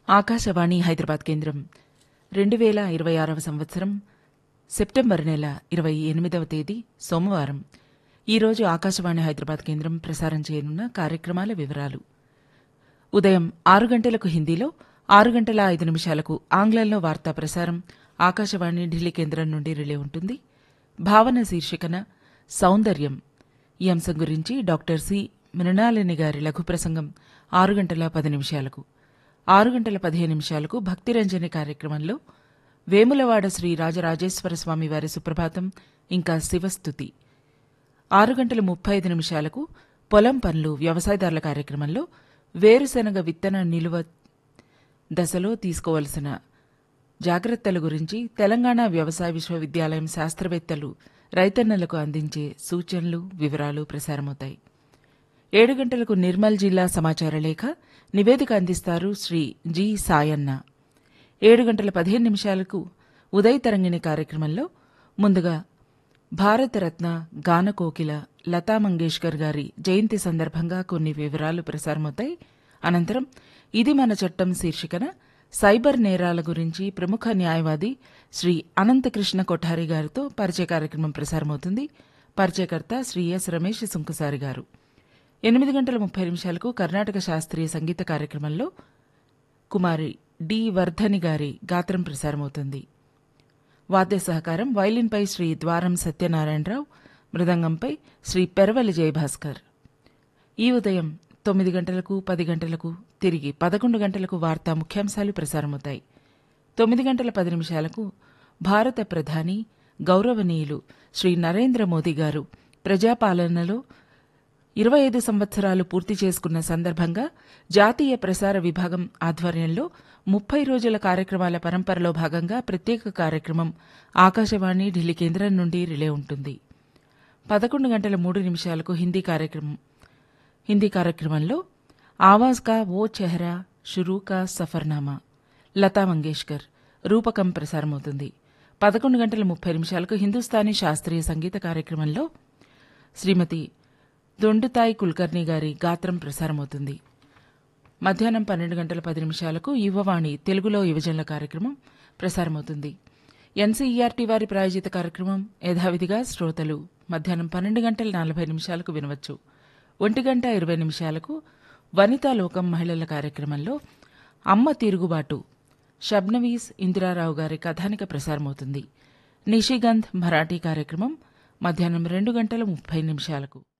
ఆకాశవాణి హైదరాబాద్ కేంద్రం రెండు వేల ఇరవై ఆరవ సంవత్సరం సెప్టెంబర్ నెల ఇరవై ఎనిమిదవ తేదీ సోమవారం ఈరోజు ఆకాశవాణి హైదరాబాద్ కేంద్రం ప్రసారం చేయనున్న కార్యక్రమాల వివరాలు ఉదయం ఆరు గంటలకు హిందీలో ఆరు గంటల ఐదు నిమిషాలకు ఆంగ్లంలో వార్తా ప్రసారం ఆకాశవాణి ఢిల్లీ కేంద్రం నుండి రిలే ఉంటుంది భావన శీర్షికన సౌందర్యం ఈ అంశం గురించి డాక్టర్ సి మృణాలిని గారి లఘు ప్రసంగం ఆరు గంటల పది నిమిషాలకు ఆరు గంటల పదిహేను నిమిషాలకు భక్తిరంజని కార్యక్రమంలో వేములవాడ శ్రీ రాజరాజేశ్వర స్వామి వారి సుప్రభాతం ఇంకా శివస్థుతి ఆరు గంటల ముప్పై ఐదు నిమిషాలకు పొలం పనులు వ్యవసాయదారుల కార్యక్రమంలో వేరుశెనగ విత్తన నిలువ దశలో తీసుకోవలసిన జాగ్రత్తల గురించి తెలంగాణ వ్యవసాయ విశ్వవిద్యాలయం శాస్త్రవేత్తలు రైతన్నలకు అందించే సూచనలు వివరాలు ప్రసారమవుతాయి ఏడు గంటలకు నిర్మల్ జిల్లా సమాచార లేఖ నివేదిక అందిస్తారు శ్రీ జి సాయన్న ఏడు గంటల పదిహేను నిమిషాలకు ఉదయ తరంగిణి కార్యక్రమంలో ముందుగా భారతరత్న గానకోకిల లతా మంగేష్కర్ గారి జయంతి సందర్భంగా కొన్ని వివరాలు ప్రసారమవుతాయి అనంతరం ఇది మన చట్టం శీర్షికన సైబర్ నేరాల గురించి ప్రముఖ న్యాయవాది శ్రీ అనంతకృష్ణ కొఠారి గారితో పరిచయ కార్యక్రమం ప్రసారమవుతుంది పరిచయకర్త శ్రీ ఎస్ రమేష్ సుంకసారి గారు ఎనిమిది గంటల ముప్పై నిమిషాలకు కర్ణాటక శాస్త్రీయ సంగీత కార్యక్రమంలో కుమారి డి వర్ధని గారి గాత్రం ప్రసారమవుతుంది వాద్య సహకారం వైలిన్పై శ్రీ ద్వారం సత్యనారాయణరావు మృదంగంపై శ్రీ పెరవలి జయభాస్కర్ ఈ ఉదయం తొమ్మిది గంటలకు పది గంటలకు తిరిగి పదకొండు గంటలకు వార్తా ముఖ్యాంశాలు ప్రసారమవుతాయి తొమ్మిది గంటల పది నిమిషాలకు భారత ప్రధాని గౌరవనీయులు శ్రీ నరేంద్ర మోదీ గారు ప్రజాపాలనలో ఇరవై ఐదు సంవత్సరాలు పూర్తి చేసుకున్న సందర్భంగా జాతీయ ప్రసార విభాగం ఆధ్వర్యంలో ముప్పై రోజుల కార్యక్రమాల పరంపరలో భాగంగా ప్రత్యేక కార్యక్రమం ఆకాశవాణి ఢిల్లీ కేంద్రం నుండి రిలే ఉంటుంది పదకొండు గంటల మూడు నిమిషాలకు హిందీ కార్యక్రమం హిందీ కార్యక్రమంలో ఆవాజ్ కా ఓ చెహరా షురూ కా సఫర్నామా లతా మంగేష్కర్ రూపకం ప్రసారమవుతుంది పదకొండు గంటల ముప్పై నిమిషాలకు హిందుస్థానీ శాస్త్రీయ సంగీత కార్యక్రమంలో శ్రీమతి దొండుతాయి కుల్కర్ణి గారి గాత్రం ప్రసారమవుతుంది మధ్యాహ్నం పన్నెండు గంటల పది నిమిషాలకు యువవాణి తెలుగులో యువజనుల కార్యక్రమం ప్రసారమవుతుంది ఎన్సీఈఆర్టీ వారి ప్రాయోజిత కార్యక్రమం యథావిధిగా శ్రోతలు మధ్యాహ్నం పన్నెండు గంటల నలభై నిమిషాలకు వినవచ్చు ఒంటి గంట ఇరవై నిమిషాలకు వనితా లోకం మహిళల కార్యక్రమంలో అమ్మ తిరుగుబాటు షబ్నవీస్ ఇందిరారావు గారి కథానిక ప్రసారమవుతుంది నిషిగంధ్ మరాఠీ కార్యక్రమం మధ్యాహ్నం రెండు గంటల ముప్పై నిమిషాలకు